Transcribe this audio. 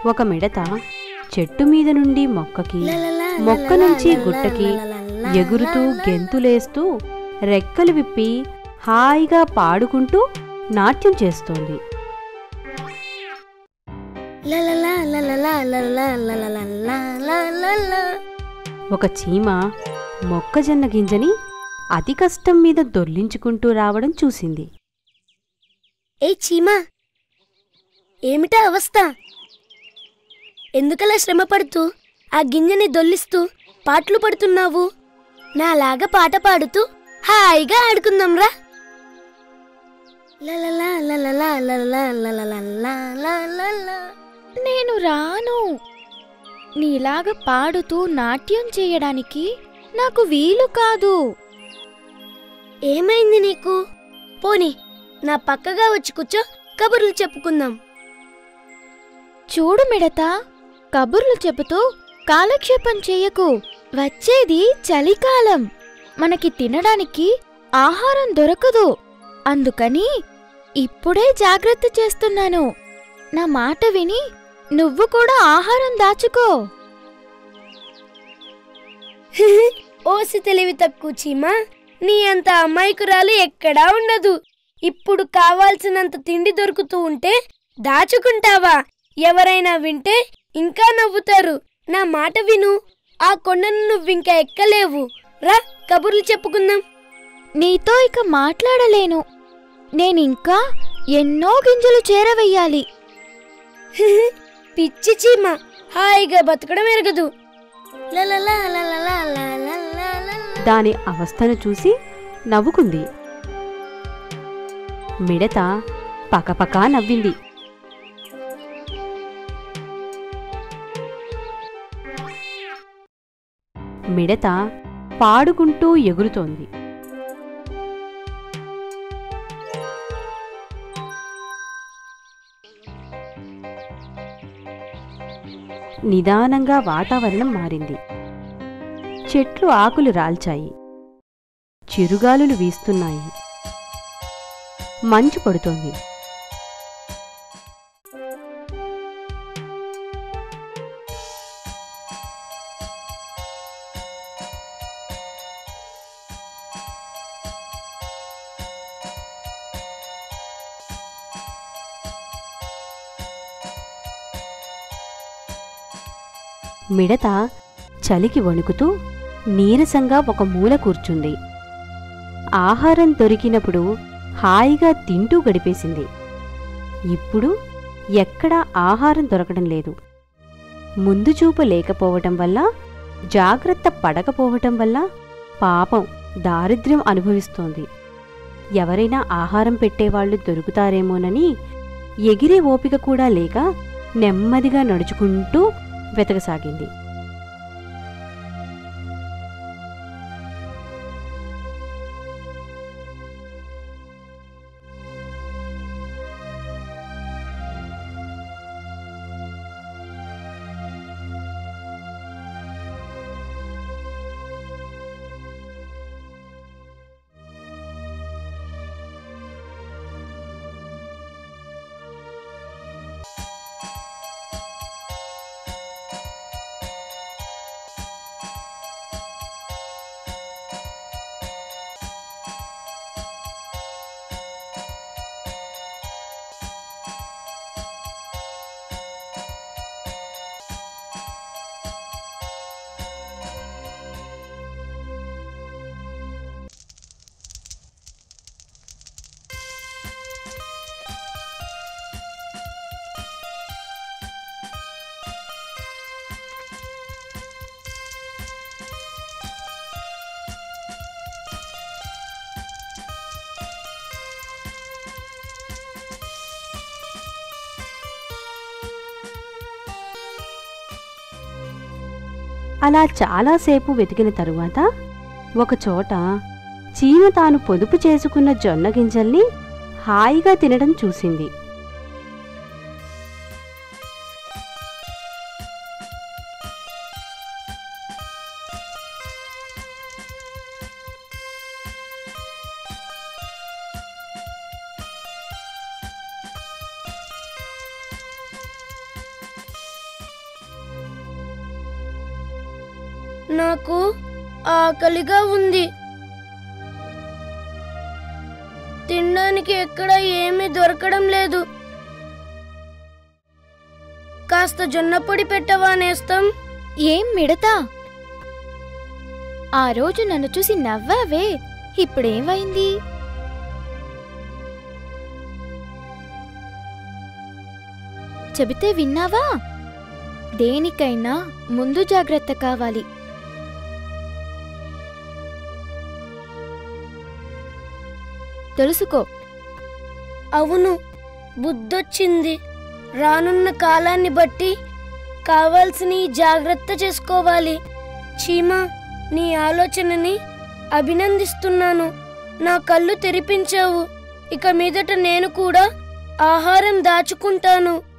ఒక మిడత చెట్టు మీద నుండి మొక్కకి మొక్క నుంచి గుట్టకి ఎగురుతూ గెంతులేస్తూ రెక్కలు విప్పి హాయిగా పాడుకుంటూ నాట్యం చేస్తోంది ఒక చీమ మొక్కజొన్న గింజని అతి కష్టం మీద దొర్లించుకుంటూ రావడం చూసింది ఏ చీమా ఏమిటా అవస్థ ఎందుకలా శ్రమ పడుతూ ఆ గింజని దొల్లిస్తూ పాటలు పడుతున్నావు నాలాగా పాట పాడుతూ హాయిగా ఆడుకుందాంరా లలలా లలలా లలలా లలలా లలలా. నేను రాను నీలాగా పాడుతూ నాట్యం చేయడానికి నాకు వీలు కాదు ఏమైంది నీకు పోని నా పక్కగా వచ్చి కూర్చో కబుర్లు చెప్పుకుందాం చూడు మిడత కబుర్లు చెబుతూ కాలక్షేపం చెయ్యకు వచ్చేది చలికాలం మనకి తినడానికి ఆహారం దొరకదు అందుకని ఇప్పుడే జాగ్రత్త చేస్తున్నాను నా మాట విని నువ్వు కూడా ఆహారం దాచుకో ఓసి తెలివి తక్కువ చీమా నీ అంత అమాయకురాలు ఎక్కడా ఉండదు ఇప్పుడు కావాల్సినంత తిండి దొరుకుతూ ఉంటే దాచుకుంటావా ఎవరైనా వింటే ఇంకా నవ్వుతారు నా మాట విను ఆ కొండను నువ్వింకా ఎక్కలేవు రా కబుర్లు చెప్పుకుందాం నీతో ఇక మాట్లాడలేను నేనింకా ఎన్నో గింజలు చేరవెయ్యాలి పిచ్చి చీమ హాయిగా బతకడం ఎరగదు లలలా లలలా లలలా లలలా. దాని అవస్థను చూసి నవ్వుకుంది మిడత పకపకా నవ్వింది మిడత పాడుకుంటూ ఎగురుతోంది నిదానంగా వాతావరణం మారింది చెట్లు ఆకులు రాల్చాయి చిరుగాలులు వీస్తున్నాయి మంచు పడుతోంది మిడత చలికి వణుకుతూ నీరసంగా ఒక మూల కూర్చుంది ఆహారం దొరికినప్పుడు హాయిగా తింటూ గడిపేసింది ఇప్పుడు ఎక్కడా ఆహారం దొరకడం లేదు ముందు చూపు లేకపోవటం వల్ల జాగ్రత్త పడకపోవటం వల్ల పాపం దారిద్ర్యం అనుభవిస్తోంది ఎవరైనా ఆహారం పెట్టేవాళ్లు దొరుకుతారేమోనని ఎగిరే ఓపిక కూడా లేక నెమ్మదిగా నడుచుకుంటూ వెతకసాగింది అలా చాలాసేపు వెతికిన తరువాత ఒకచోట చీమ తాను పొదుపు చేసుకున్న జొన్న గింజల్ని హాయిగా తినడం చూసింది నాకు ఆకలిగా ఉంది తినడానికి ఎక్కడ ఏమీ దొరకడం లేదు కాస్త జొన్న పొడి పెట్టవా నేస్తం ఏం మిడతా ఆ రోజు నన్ను చూసి నవ్వావే ఇప్పుడేమైంది చెబితే విన్నావా దేనికైనా ముందు జాగ్రత్త కావాలి తెలుసుకో అవును బుద్ధొచ్చింది రానున్న కాలాన్ని బట్టి కావాల్సిన జాగ్రత్త చేసుకోవాలి చీమా నీ ఆలోచనని అభినందిస్తున్నాను నా కళ్ళు తెరిపించావు ఇక మీదట నేను కూడా ఆహారం దాచుకుంటాను